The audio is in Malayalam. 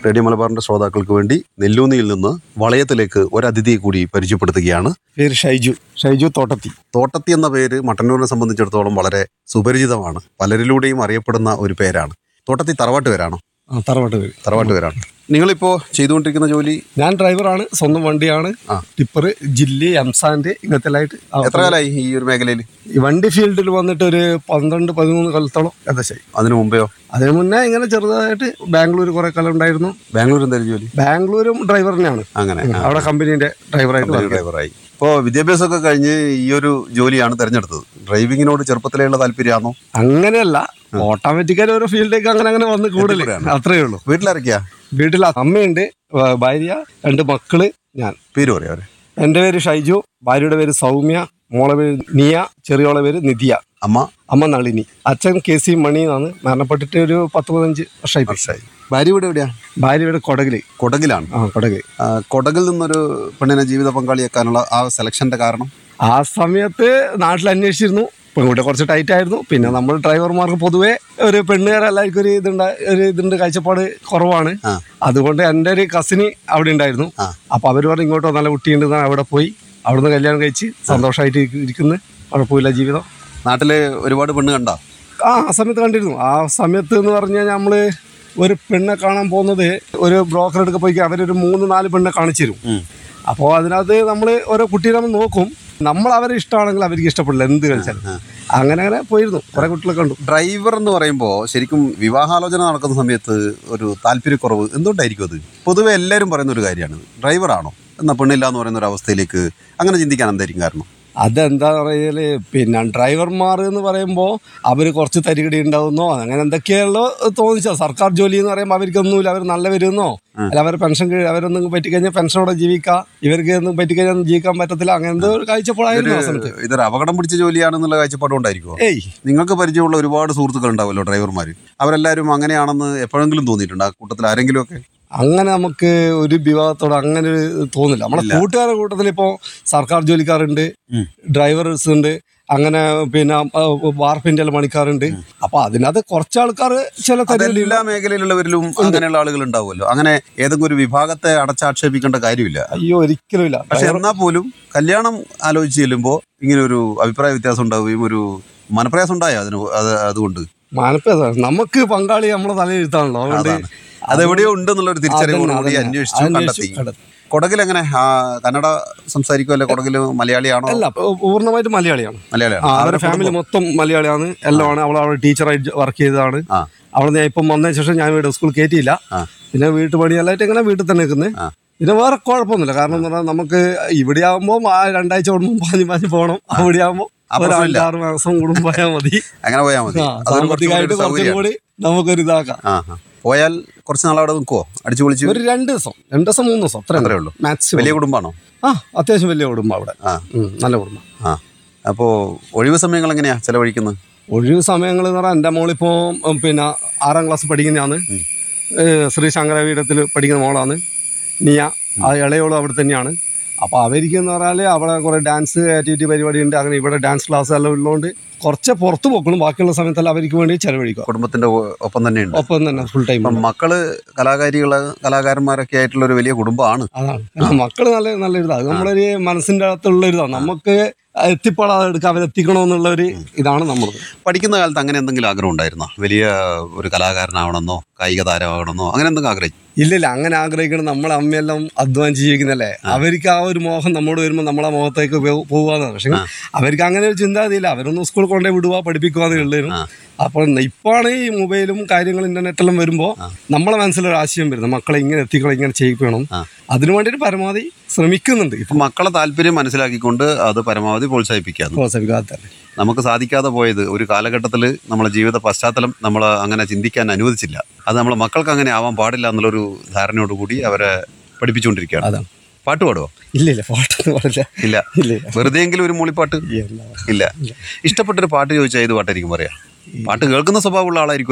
റേഡിയോ മലബാറിന്റെ ശ്രോതാക്കൾക്ക് വേണ്ടി നെല്ലൂന്നിയിൽ നിന്ന് വളയത്തിലേക്ക് ഒരു അതിഥിയെ കൂടി പരിചയപ്പെടുത്തുകയാണ് പേര് ഷൈജു ഷൈജു തോട്ടത്തി തോട്ടത്തി എന്ന പേര് മട്ടന്നൂരിനെ സംബന്ധിച്ചിടത്തോളം വളരെ സുപരിചിതമാണ് പലരിലൂടെയും അറിയപ്പെടുന്ന ഒരു പേരാണ് തോട്ടത്തി തറവാട്ട് പേരാണോ ആ തറവാട്ട് പേര് തറവാട്ട് പേരാണ് നിങ്ങളിപ്പോ ചെയ്തുകൊണ്ടിരിക്കുന്ന ജോലി ഞാൻ ഡ്രൈവറാണ് സ്വന്തം വണ്ടിയാണ് ആ. ടിപ്പർ ജില്ലി എംസാൻഡ് ഇങ്ങനത്തെ എല്ലായിട്ട് ആ, എത്ര കാലമായി ഈ ഒരു മേഖലയിൽ ഈ വണ്ടി ഫീൽഡിൽ വന്നിട്ട് ഒരു പന്ത്രണ്ട് പതിമൂന്ന് കൊല്ലത്തോളം ഏകദേശമായി അതിനു മുമ്പെയോ അതിന് മുന്നേ ഇങ്ങനെ ചെറുതായിട്ട് ബാംഗ്ലൂർ കുറെ കാലം ഉണ്ടായിരുന്നു ബാംഗ്ലൂർ എന്തായാലും ജോലി ബാംഗ്ലൂരും ഡ്രൈവർ തന്നെയാണ് അങ്ങനെ ആ. അവിടെ കമ്പനീന്റെ ഡ്രൈവറായിട്ട് വർക്ക് ചെയ്തു. ഡ്രൈവറായി ഇപ്പോൾ വിദ്യാഭ്യാസമൊക്കെ കഴിഞ്ഞ് ഈ ഒരു ജോലിയാണ് തിരഞ്ഞെടുത്തത് ഡ്രൈവിങ്ങിനോട് ചെറുപ്പത്തിലുള്ള താല്പര്യമാണോ അങ്ങനെയല്ല ഓട്ടോമാറ്റിക്കായി ഓരോ ഫീൽഡിലേക്ക് അങ്ങനെ അങ്ങനെ വന്ന് കൂടുതൽ എത്തിപ്പെടുകയാണ്. അത്രേ ഉള്ളൂ വീട്ടിലിറക്കിയാ വീട്ടിൽ അമ്മയുണ്ട് വ- ഭാര്യ രണ്ട് മക്കള് ഞാൻ പേര് പറയാം അവരെ എൻ്റെ പേര് ഷൈജു ഭാര്യയുടെ പേര് സൗമ്യ മോളെ പേര് നിയ ചെറിയോളെ പേര് നിധിയ അമ്മ അമ്മ നളിനി അച്ഛൻ കെ സി മണി എന്നാണ് മരണപ്പെട്ടിട്ട് ഒരു പത്ത് പതിനഞ്ച് വർഷമായി പോയി. വർഷമായി ഭാര്യ വീട് എവിടെയാ ഭാര്യയുടെ കൊടകില് കൊടകിലാണ് ആ കൊടകില് ആ, കൊടകിൽ നിന്നൊരു പെണ്ണിനെ ജീവിത പങ്കാളിയാക്കാനുള്ള ആ സെലക്ഷന്റെ കാരണം ആ സമയത്ത് നാട്ടിൽ അന്വേഷിച്ചിരുന്നു പെൺകുട്ടി കുറച്ച് ടൈറ്റ് ആയിരുന്നു പിന്നെ നമ്മൾ ഡ്രൈവർമാർക്ക് പൊതുവേ ഒരു പെണ്ണുകാരെല്ലാവർക്കും ഒരു ഇതുണ്ട ഒരു ഇതുണ്ട് കാഴ്ചപ്പാട് കുറവാണ് ആ. അതുകൊണ്ട് എൻ്റെ ഒരു കസിന് അവിടെ ഉണ്ടായിരുന്നു ആ. അപ്പൊ അവർ പറഞ്ഞു ഇങ്ങോട്ട് നല്ല കുട്ടിയുണ്ട് എന്നാ അവിടെ പോയി അവിടുന്ന് കല്യാണം കഴിച്ച് സന്തോഷമായിട്ട് ഇരിക്കുന്നു കുഴപ്പമില്ല ജീവിതം നാട്ടില് ഒരുപാട് പെണ്ണ് കണ്ട ആ ആ സമയത്ത് കണ്ടിരുന്നു ആ സമയത്ത് എന്ന് പറഞ്ഞാൽ നമ്മൾ ഒരു പെണ്ണെ കാണാൻ പോകുന്നത് ഒരു ബ്രോക്കർ എടുക്ക പോയി അവരൊരു മൂന്ന് നാല് പെണ്ണെ കാണിച്ചു തരും അപ്പോൾ അതിനകത്ത് നമ്മൾ ഓരോ കുട്ടീനെ നമ്മൾ നോക്കും നമ്മൾ അവരെ ഇഷ്ടമാണെങ്കിൽ അവർക്ക് ഇഷ്ടപ്പെടില്ല എന്ത് കളിച്ചാലും അങ്ങനെ അങ്ങനെ പോയിരുന്നു കുറെ കുട്ടികളെ കണ്ടു ഡ്രൈവർ എന്ന് പറയുമ്പോൾ ശരിക്കും വിവാഹാലോചന നടക്കുന്ന സമയത്ത് ഒരു താല്പര്യക്കുറവ് എന്തുകൊണ്ടായിരിക്കും അത് പൊതുവെ എല്ലാവരും പറയുന്ന ഒരു കാര്യമാണ് ഡ്രൈവറാണോ എന്നാ പെണ്ണില്ല എന്ന് പറയുന്ന ഒരു അവസ്ഥയിലേക്ക് അങ്ങനെ ചിന്തിക്കാൻ എന്തായിരിക്കും കാരണം അതെന്താ പറയല് പിന്നെ ഡ്രൈവർമാർ എന്ന് പറയുമ്പോൾ അവർ കുറച്ച് തരികടി ഉണ്ടാവുന്നോ അങ്ങനെ എന്തൊക്കെയുള്ളോ തോന്നിച്ചാൽ സർക്കാർ ജോലി എന്ന് പറയുമ്പോൾ അവർക്കൊന്നുമില്ല അവർ നല്ല വരുന്നോ അല്ല അവർ പെൻഷൻ കീഴ് അവരൊന്നും പറ്റിക്കഴിഞ്ഞാൽ പെൻഷനോടെ ജീവിക്കാം ഇവർക്ക് ഒന്നും പറ്റിക്കഴിഞ്ഞാൽ ഒന്നും ജീവിക്കാൻ പറ്റത്തില്ല അങ്ങനത്തെ ഒരു കാഴ്ചപ്പാടായിരുന്നു ആ സമയത്ത് ഇതൊരു അപകടം പിടിച്ച ജോലിയാണെന്നുള്ള കാഴ്ചപ്പാട് കൊണ്ടായിരിക്കുമോ ഏയ് നിങ്ങൾക്ക് പരിചയമുള്ള ഒരുപാട് സുഹൃത്തുക്കൾ ഉണ്ടാവുമല്ലോ ഡ്രൈവർമാർ അവരെല്ലാവരും അങ്ങനെയാണെന്ന് എപ്പോഴെങ്കിലും തോന്നിയിട്ടുണ്ട് ആ കൂട്ടത്തിൽ ആരെങ്കിലും ഒക്കെ അങ്ങനെ നമുക്ക് ഒരു വിവാഹത്തോട് അങ്ങനെ ഒരു തോന്നില്ല നമ്മളെ കൂട്ടുകാരുടെ കൂട്ടത്തിൽ ഇപ്പോൾ സർക്കാർ ജോലിക്കാരുണ്ട് ഉം. ഡ്രൈവേഴ്സ് ഉണ്ട് അങ്ങനെ പിന്നെ ആ, വാർപ്പിന്റെ എല്ലാം പണിക്കാരുണ്ട് അപ്പൊ അതിനകത്ത് കുറച്ച് ആൾക്കാർ ചില തരത്തിൽ എല്ലാ മേഖലയിലുള്ളവരിലും അങ്ങനെയുള്ള ആളുകൾ ഉണ്ടാവുമല്ലോ അങ്ങനെ ഏതെങ്കിലും ഒരു വിഭാഗത്തെ അടച്ചാക്ഷേപിക്കേണ്ട കാര്യമില്ല അയ്യോ ഒരിക്കലും ഇല്ല പക്ഷെ എന്നാൽ പോലും കല്യാണം ആലോചിച്ച് ചെല്ലുമ്പോൾ ഇങ്ങനെ ഒരു അഭിപ്രായ വ്യത്യാസം ഉണ്ടാവുകയും ഒരു മനപ്രയാസം ഉണ്ടായോ അതിന് അത് അതുകൊണ്ട് മാനപ്പേതാണ് നമുക്ക് പങ്കാളി നമ്മളെ തലയിരുത്താണല്ലോ അതുകൊണ്ട് അതാണ്. അതെവിടെയോ ഉണ്ടെന്നുള്ള ഒരു തിരിച്ചറിവോട് അതന്നെ, കൂടി അതന്നെ. അന്വേഷിച്ചു അന്വേഷിച്ചു കണ്ടെത്തി കണ്ടെത്തി. കൊടകിൽ എങ്ങനെ ആ, കന്നഡ സംസാരിക്കുമോ അല്ലെ കൊടകിൽ മലയാളിയാണോ അല്ല പൂ- പൂർണ്ണമായിട്ട് മലയാളിയാണ് ആ, മലയാളിയാണോ അവരുടെ അവരുടെ ഫാമിലി കുടുംബം? മൊത്തം മലയാളിയാണ് എല്ലാമാണ് അവൾ അവിടെ ടീച്ചറായിട്ട് വർക്ക് ചെയ്തതാണ് ആ അവിടെ ഞാൻ ഇപ്പം വന്നതിന് ശേഷം ഞാൻ ഇവിടെ സ്കൂൾ കയറ്റിയില്ല ആ. പിന്നെ വീട്ടു പണിയെല്ലായിട്ട് ഇങ്ങനെ വീട്ടിൽ തന്നെ നിൽക്കുന്നത് ആ. പിന്നെ വേറെ കുഴപ്പമൊന്നുമില്ല കാരണം എന്ന് പറഞ്ഞാൽ നമുക്ക് ഇവിടെ ആകുമ്പോൾ ആ രണ്ടാഴ്ച കൂടുമ്പോൾ പാഞ്ഞ് പാഞ്ഞ് പോകണം അവിടെ ആകുമ്പോൾ ആ ഒരു പ്രശ്നമില്ല. അഞ്ചാറ് മാസം കൂടുമ്പോൾ പോയാൽ മതി അങ്ങനെ പോയാൽ മതി ആ, അതൊരു കുറച്ചും കൂടി സാമ്പത്തികമായിട്ട് ഒരു കുറച്ചും സൗകര്യമാണ്. കൂടി നമുക്കൊരു ഇതാക്കാം ആ ആ. പോയാൽ കുറച്ച് നാൾ അവിടെ നിൽക്കുവോ അടിച്ചു പൊളിച്ച് ഒരു രണ്ട് ദിവസം രണ്ട് ദിവസം മൂന്ന് ദിവസം അത്രേ അത്രേ ഉള്ളൂ. മാക്സിമം വലിയ കുടുംബമാണോ ആ അത്യാവശ്യം വലിയ കുടുംബം അവിടെ ആ ഉം, നല്ല കുടുംബം ആ അപ്പോൾ ഒഴിവ് സമയങ്ങൾ എങ്ങനെയാ ചെലവഴിക്കുന്നത് ഒഴിവ് സമയങ്ങൾ എന്ന് പറഞ്ഞാൽ എൻ്റെ മോളിപ്പോൾ ഉം, പിന്നെ ആറാം ക്ലാസ് പഠിക്കുന്നതാണ് ഏഹ്, ശ്രീ ശങ്കരപീഠത്തിൽ പഠിക്കുന്ന മോളാണ് നിയ ആ ഇളയോളും അവിടെ തന്നെയാണ് അപ്പോൾ അവർക്ക് എന്ന് പറഞ്ഞാൽ അവിടെ കുറേ ഡാൻസ് ആക്ടിവിറ്റി പരിപാടി ഉണ്ട് അങ്ങനെ ഇവിടെ ഡാൻസ് ക്ലാസ് എല്ലാം ഉള്ളതുകൊണ്ട് കുറച്ച് പുറത്ത് പോക്കണം ബാക്കിയുള്ള സമയത്തെല്ലാം അവർക്ക് വേണ്ടി ചെലവഴിക്കുക കുടുംബത്തിന്റെ ഒ- ഒപ്പം തന്നെ ഉണ്ട് ഒപ്പം തന്നെ ഫുൾ ടൈം അപ്പം മക്കള് കലാകാരികള് കലാകാരന്മാരൊക്കെ ആയിട്ടുള്ള ഒരു വലിയ കുടുംബമാണ് അതാണ് മക്കള് നല്ല നല്ല ഇതാണ് അത് നമ്മളൊരു മനസ്സിൻ്റെ അകത്തുള്ള ഒരു ഇതാണ് നമുക്ക് എത്തിപ്പെടാതെ എടുക്കുക അവരെത്തിക്കണമെന്നുള്ള ഒരു ഇതാണ് നമ്മളത് പഠിക്കുന്ന കാലത്ത് അങ്ങനെ എന്തെങ്കിലും ആഗ്രഹം ഉണ്ടായിരുന്നോ വലിയ ഒരു കലാകാരനാവണമെന്നോ കായിക താരമാകണമെന്നോ അങ്ങനെ എന്തെങ്കിലും ആഗ്രഹിച്ചു ഇല്ലില്ല അങ്ങനെ ആഗ്രഹിക്കണം നമ്മളെ അമ്മയെല്ലാം അധ്വാനിച്ച് ജീവിക്കുന്നല്ലേ അവർക്ക് ആ ഒരു മോഹം നമ്മോട് വരുമ്പോൾ നമ്മളെ മുഖത്തേക്ക് പോ- പോവാന്നാണ് പക്ഷെ അവർക്ക് അങ്ങനെ ഒരു ചിന്താഗതിയില്ല അവരൊന്നും സ്കൂളിൽ കൊണ്ടേ വിടുക പഠിപ്പിക്കുക എന്നുള്ളതിനും അപ്പോൾ ഇപ്പോഴാണ് ഈ മൊബൈലും കാര്യങ്ങളും ഇന്റർനെറ്റെല്ലാം വരുമ്പോൾ നമ്മളെ മനസ്സിലൊരു ആശയം വരുന്നത് മക്കളെ ഇങ്ങനെ എത്തിക്കണം ഇങ്ങനെ ചെയ്യിക്കണം അതിനു വേണ്ടിയിട്ട് പരമാവധി ശ്രമിക്കുന്നുണ്ട് ഇപ്പം ഇപ്പം മക്കളെ താല്പര്യം മനസ്സിലാക്കിക്കൊണ്ട് അത് പരമാവധി പ്രോത്സാഹിപ്പിക്കാന്ന് പ്രോത്സാഹിപ്പിക്കാത്തല്ലേ നമുക്ക് സാധിക്കാതെ പോയത് ഒരു കാലഘട്ടത്തിൽ നമ്മളെ ജീവിത പശ്ചാത്തലം നമ്മൾ അങ്ങനെ ചിന്തിക്കാൻ അനുവദിച്ചില്ല അത് നമ്മളെ മക്കൾക്ക് അങ്ങനെ ആവാൻ പാടില്ല എന്നുള്ളൊരു ധാരണയോട് കൂടി അവരെ പഠിപ്പിച്ചുകൊണ്ടിരിക്കുകയാണ് അതാണ് പാട്ട് പാടുവോ ഇല്ല ഇല്ല പാട്ടൊന്നും പാടില്ല ഇല്ല ഇല്ല ഇല്ല വെറുതെയെങ്കിലും ഒരു മൂളിപ്പാട്ട് എന്താ ഇല്ല ഇഷ്ടപ്പെട്ടൊരു പാട്ട് ചോദിച്ചാൽ ഏത് പാട്ടായിരിക്കും പറയാ പാട്ട് കേൾക്കുന്ന സ്വഭാവമുള്ള ആളായിരിക്കും